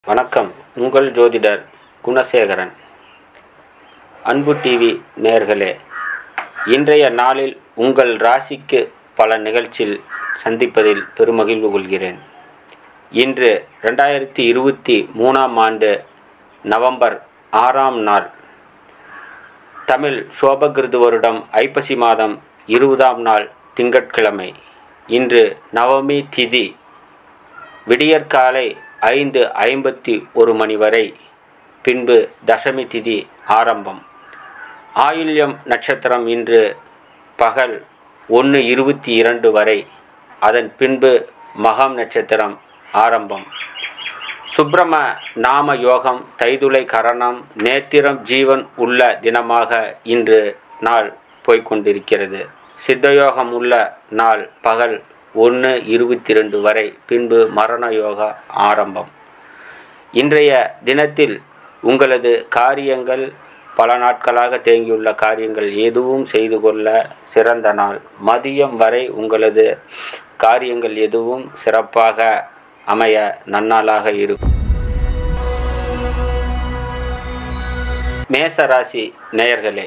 வணக்கம் உங்கள் ஜோதிடர் குணசேகரன் அன்பு டிவி நேயர்களே இன்றைய நாளில் உங்கள் ராசிக்கு பல நிகழ்ச்சியில் சந்திப்பதில் பெருமகிழ்வு கொள்கிறேன் இன்று ரெண்டாயிரத்தி இருபத்தி மூணாம் ஆண்டு நவம்பர் ஆறாம் நாள் தமிழ் சோபகிருது வருடம் ஐப்பசி மாதம் இருபதாம் நாள் திங்கட்கிழமை இன்று நவமி திதி விடியற்காலை ஐந்து ஐம்பத்தி ஒரு மணி வரை பின்பு தசமி திதி ஆரம்பம் ஆயில்யம் நட்சத்திரம் இன்று பகல் ஒன்று இருபத்தி இரண்டு வரை அதன் பின்பு மகம் நட்சத்திரம் ஆரம்பம் சுப்பிரம நாம யோகம் தைதுளை கரணம் நேத்திரம் ஜீவன் உள்ள தினமாக இன்று நாள் போய்க்கொண்டிருக்கிறது சித்தயோகம் உள்ள நாள் பகல் ஒன்று இருபத்தி ரெண்டு வரை பின்பு மரண யோகா ஆரம்பம் இன்றைய தினத்தில் உங்களது காரியங்கள் பல நாட்களாக தேங்கியுள்ள காரியங்கள் எதுவும் செய்து கொள்ள சிறந்த நாள் மதியம் வரை உங்களது காரியங்கள் எதுவும் சிறப்பாக அமைய நன்னாளாக இருக்கும் மேசராசி நேயர்களே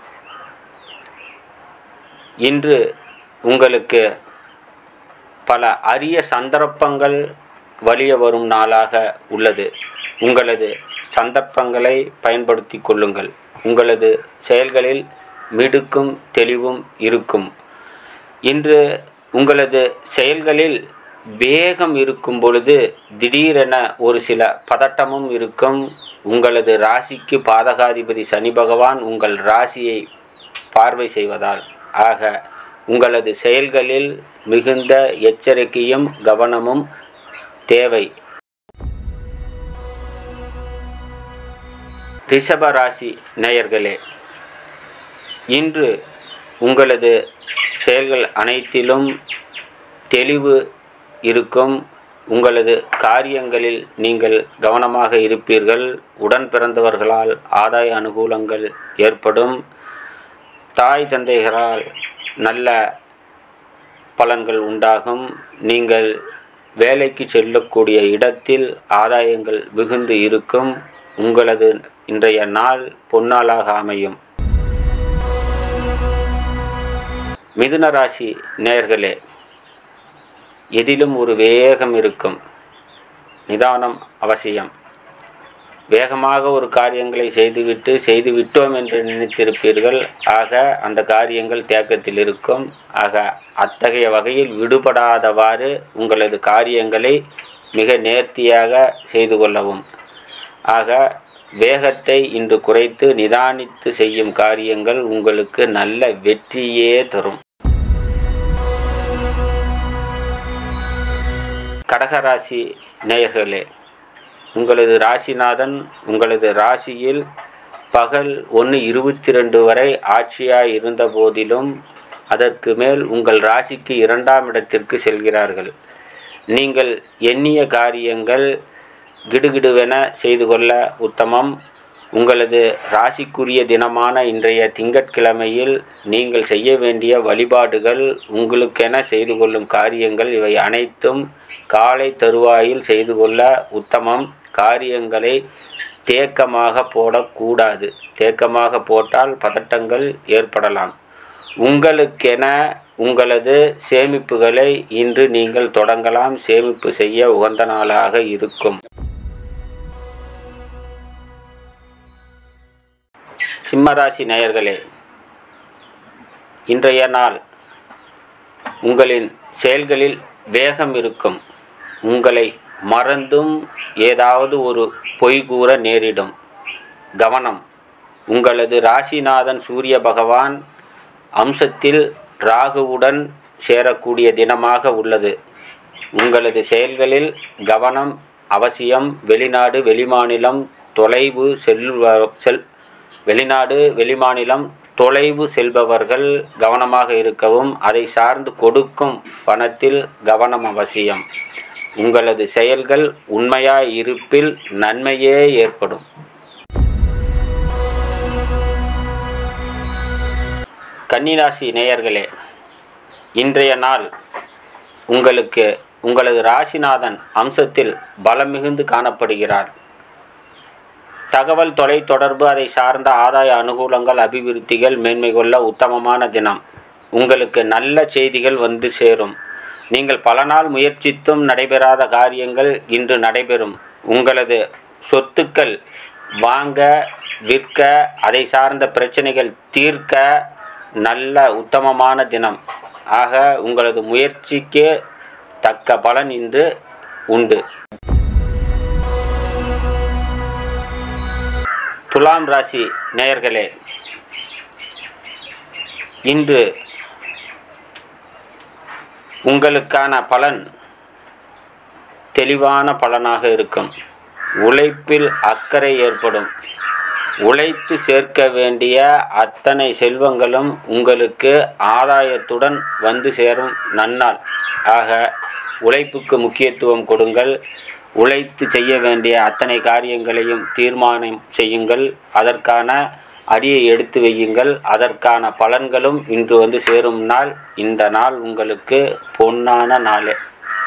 இன்று உங்களுக்கு பல அரிய சந்தர்ப்பங்கள் வலிய வரும் நாளாக உள்ளது உங்களது சந்தர்ப்பங்களை பயன்படுத்தி கொள்ளுங்கள் உங்களது செயல்களில் மிடுக்கும் தெளிவும் இருக்கும் இன்று உங்களது செயல்களில் வேகம் இருக்கும் பொழுது திடீரென ஒரு சில பதட்டமும் இருக்கும் உங்களது ராசிக்கு பாதகாதிபதி சனி பகவான் உங்கள் ராசியை பார்வை செய்வதால் ஆக உங்களது செயல்களில் மிகுந்த எச்சரிக்கையும் கவனமும் தேவை ரிஷப ராசி நேயர்களே இன்று உங்களது செயல்கள் அனைத்திலும் தெளிவு இருக்கும் உங்களது காரியங்களில் நீங்கள் கவனமாக இருப்பீர்கள் உடன் பிறந்தவர்களால் ஆதாய அனுகூலங்கள் ஏற்படும் தாய் தந்தைகளால் நல்ல பலன்கள் உண்டாகும் நீங்கள் வேலைக்கு செல்லக்கூடிய இடத்தில் ஆதாயங்கள் மிகுந்து இருக்கும் உங்களது இன்றைய நாள் பொன்னாளாக அமையும் மிதுன ராசி நேயர்களே எதிலும் ஒரு வேகம் இருக்கும் நிதானம் அவசியம் வேகமாக ஒரு காரியங்களை செய்துவிட்டு செய்து விட்டோம் என்று நினைத்திருப்பீர்கள் ஆக அந்த காரியங்கள் தேக்கத்தில் இருக்கும் ஆக அத்தகைய வகையில் விடுபடாதவாறு உங்களது காரியங்களை மிக நேர்த்தியாக செய்து கொள்ளவும் ஆக வேகத்தை இன்று குறைத்து நிதானித்து செய்யும் காரியங்கள் உங்களுக்கு நல்ல வெற்றியே தரும் கடகராசி நேயர்களே உங்களது ராசிநாதன் உங்களது ராசியில் பகல் ஒன்று இருபத்தி ரெண்டு வரை ஆட்சியாய் இருந்த போதிலும் அதற்கு மேல் உங்கள் ராசிக்கு இரண்டாம் இடத்திற்கு செல்கிறார்கள் நீங்கள் எண்ணிய காரியங்கள் கிடுகிடுவென செய்து கொள்ள உத்தமம் உங்களது ராசிக்குரிய தினமான இன்றைய திங்கட்கிழமையில் நீங்கள் செய்ய வேண்டிய வழிபாடுகள் உங்களுக்கென செய்து கொள்ளும் காரியங்கள் இவை அனைத்தும் காலை தருவாயில் செய்து கொள்ள உத்தமம் காரியங்களை தேக்கமாக போடக்கூடாது தேக்கமாக போட்டால் பதட்டங்கள் ஏற்படலாம் உங்களுக்கென உங்களது சேமிப்புகளை இன்று நீங்கள் தொடங்கலாம் சேமிப்பு செய்ய உகந்த நாளாக இருக்கும் சிம்மராசி நேயர்களே இன்றைய நாள் உங்களின் செயல்களில் வேகம் இருக்கும் உங்களை மறந்தும் ஏதாவது ஒரு பொய் கூற நேரிடும் கவனம் உங்களது ராசிநாதன் சூரிய பகவான் அம்சத்தில் ராகுவுடன் சேரக்கூடிய தினமாக உள்ளது உங்களது செயல்களில் கவனம் அவசியம் வெளிநாடு வெளிமாநிலம் தொலைவு செல்வ செல் வெளிநாடு வெளிமாநிலம் தொலைவு செல்பவர்கள் கவனமாக இருக்கவும் அதை சார்ந்து கொடுக்கும் பணத்தில் கவனம் அவசியம் உங்களது செயல்கள் உண்மையாய் இருப்பில் நன்மையே ஏற்படும் கன்னிராசி நேயர்களே இன்றைய நாள் உங்களுக்கு உங்களது ராசிநாதன் அம்சத்தில் பலம் மிகுந்து காணப்படுகிறார் தகவல் தொலை தொடர்பு அதை சார்ந்த ஆதாய அனுகூலங்கள் அபிவிருத்திகள் மேன்மை கொள்ள உத்தமமான தினம் உங்களுக்கு நல்ல செய்திகள் வந்து சேரும் நீங்கள் பல நாள் முயற்சித்தும் நடைபெறாத காரியங்கள் இன்று நடைபெறும் உங்களது சொத்துக்கள் வாங்க விற்க அதை சார்ந்த பிரச்சனைகள் தீர்க்க நல்ல உத்தமமான தினம் ஆக உங்களது முயற்சிக்கு தக்க பலன் இன்று உண்டு துலாம் ராசி நேயர்களே இன்று உங்களுக்கான பலன் தெளிவான பலனாக இருக்கும் உழைப்பில் அக்கறை ஏற்படும் உழைத்து சேர்க்க வேண்டிய அத்தனை செல்வங்களும் உங்களுக்கு ஆதாயத்துடன் வந்து சேரும் நன்னாள் ஆக உழைப்புக்கு முக்கியத்துவம் கொடுங்கள் உழைத்து செய்ய வேண்டிய அத்தனை காரியங்களையும் தீர்மானம் செய்யுங்கள் அதற்கான அடியை எடுத்து வையுங்கள் அதற்கான பலன்களும் இன்று வந்து சேரும் நாள் இந்த நாள் உங்களுக்கு பொன்னான நாளே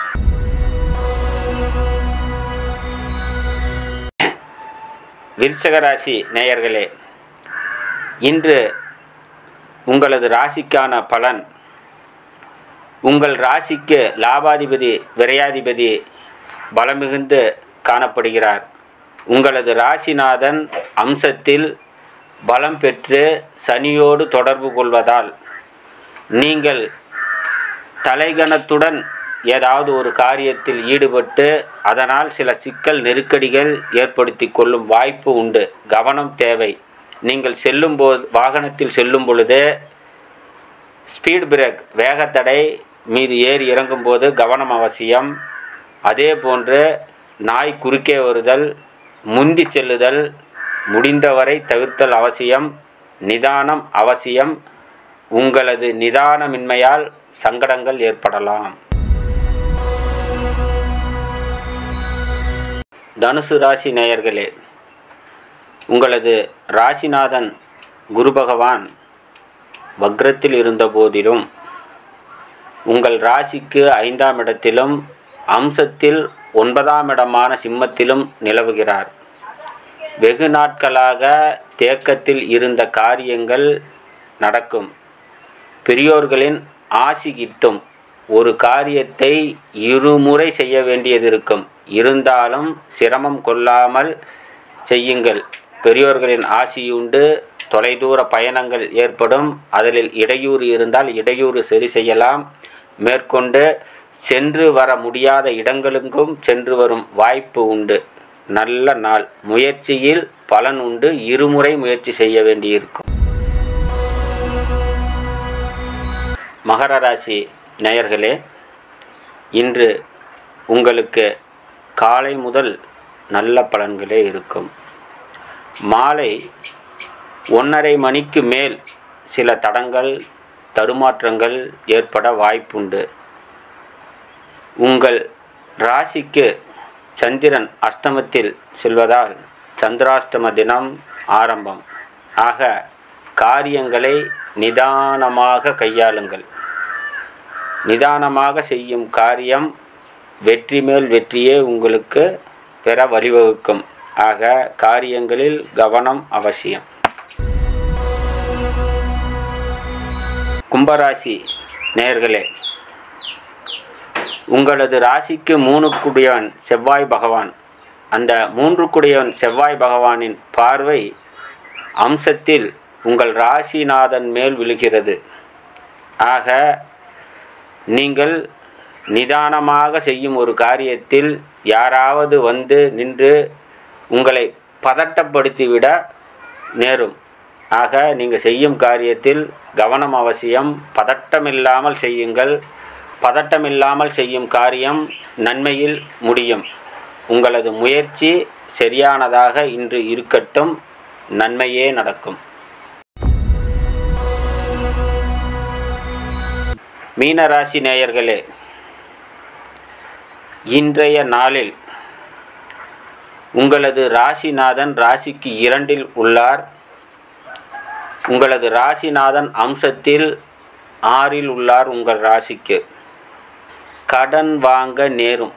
விருச்சக ராசி நேயர்களே இன்று உங்களது ராசிக்கான பலன் உங்கள் ராசிக்கு லாபாதிபதி விரையாதிபதி பலமிகுந்து காணப்படுகிறார் உங்களது ராசிநாதன் அம்சத்தில் பலம் பெற்று சனியோடு தொடர்பு கொள்வதால் நீங்கள் தலைகணத்துடன் ஏதாவது ஒரு காரியத்தில் ஈடுபட்டு அதனால் சில சிக்கல் நெருக்கடிகள் ஏற்படுத்தி கொள்ளும் வாய்ப்பு உண்டு கவனம் தேவை நீங்கள் செல்லும்போது வாகனத்தில் செல்லும் பொழுது ஸ்பீட் பிரேக் வேகத்தடை மீது ஏறி இறங்கும்போது கவனம் அவசியம் அதே போன்று நாய் குறுக்கே வருதல் முந்தி செல்லுதல் முடிந்தவரை தவிர்த்தல் அவசியம் நிதானம் அவசியம் உங்களது நிதானமின்மையால் சங்கடங்கள் ஏற்படலாம் தனுசு ராசி நேயர்களே உங்களது ராசிநாதன் குரு பகவான் வக்ரத்தில் இருந்த போதிலும் உங்கள் ராசிக்கு ஐந்தாம் இடத்திலும் அம்சத்தில் ஒன்பதாம் இடமான சிம்மத்திலும் நிலவுகிறார் வெகு நாட்களாக தேக்கத்தில் இருந்த காரியங்கள் நடக்கும் பெரியோர்களின் ஆசி கிட்டும் ஒரு காரியத்தை இருமுறை செய்ய வேண்டியது இருக்கும் இருந்தாலும் சிரமம் கொள்ளாமல் செய்யுங்கள் பெரியோர்களின் ஆசியுண்டு தொலைதூர பயணங்கள் ஏற்படும் அதில் இடையூறு இருந்தால் இடையூறு சரி செய்யலாம் மேற்கொண்டு சென்று வர முடியாத இடங்களுக்கும் சென்று வரும் வாய்ப்பு உண்டு நல்ல நாள் முயற்சியில் பலன் உண்டு இருமுறை முயற்சி செய்ய வேண்டியிருக்கும் மகர ராசி நேயர்களே இன்று உங்களுக்கு காலை முதல் நல்ல பலன்களே இருக்கும் மாலை ஒன்றரை மணிக்கு மேல் சில தடங்கள் தடுமாற்றங்கள் ஏற்பட வாய்ப்புண்டு உங்கள் ராசிக்கு சந்திரன் அஷ்டமத்தில் செல்வதால் சந்திராஷ்டம தினம் ஆரம்பம் ஆக காரியங்களை நிதானமாக கையாளுங்கள் நிதானமாக செய்யும் காரியம் வெற்றி மேல் வெற்றியே உங்களுக்கு பெற வழிவகுக்கும் ஆக காரியங்களில் கவனம் அவசியம் கும்பராசி நேயர்களே உங்களது ராசிக்கு மூணு குடியவன் செவ்வாய் பகவான் அந்த மூன்று குடியவன் செவ்வாய் பகவானின் பார்வை அம்சத்தில் உங்கள் ராசிநாதன் மேல் விழுகிறது ஆக நீங்கள் நிதானமாக செய்யும் ஒரு காரியத்தில் யாராவது வந்து நின்று உங்களை பதட்டப்படுத்திவிட நேரும் ஆக நீங்கள் செய்யும் காரியத்தில் கவனம் அவசியம் பதட்டமில்லாமல் செய்யுங்கள் பதட்டமில்லாமல் செய்யும் காரியம் நன்மையில் முடியும் உங்களது முயற்சி சரியானதாக இன்று இருக்கட்டும் நன்மையே நடக்கும் மீனராசி நேயர்களே இன்றைய நாளில் உங்களது ராசிநாதன் ராசிக்கு இரண்டில் உள்ளார் உங்களது ராசிநாதன் அம்சத்தில் ஆறில் உள்ளார் உங்கள் ராசிக்கு கடன் வாங்க நேரும்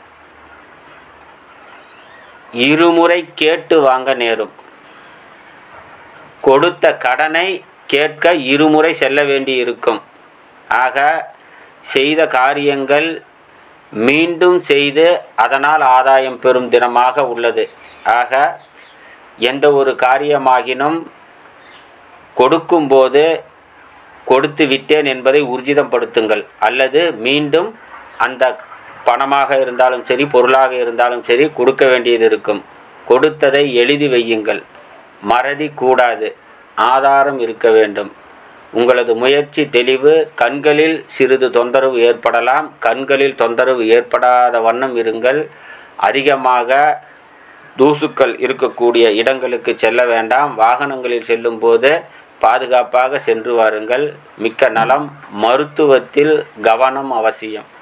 இருமுறை கேட்டு வாங்க நேரும் கொடுத்த கடனை கேட்க இருமுறை செல்ல வேண்டி இருக்கும் ஆக செய்த காரியங்கள் மீண்டும் செய்து அதனால் ஆதாயம் பெறும் தினமாக உள்ளது ஆக எந்த ஒரு காரியமாகினும் கொடுக்கும்போது கொடுத்து விட்டேன் என்பதை ஊர்ஜிதப்படுத்துங்கள் அல்லது மீண்டும் அந்த பணமாக இருந்தாலும் சரி பொருளாக இருந்தாலும் சரி கொடுக்க வேண்டியது இருக்கும் கொடுத்ததை எழுதி வையுங்கள் மறதி கூடாது ஆதாரம் இருக்க வேண்டும் உங்களது முயற்சி தெளிவு கண்களில் சிறிது தொந்தரவு ஏற்படலாம் கண்களில் தொந்தரவு ஏற்படாத வண்ணம் இருங்கள் அதிகமாக தூசுக்கள் இருக்கக்கூடிய இடங்களுக்கு செல்ல வேண்டாம் வாகனங்களில் செல்லும்போது பாதுகாப்பாக சென்று வாருங்கள் மிக்க நலம் மருத்துவத்தில் கவனம் அவசியம்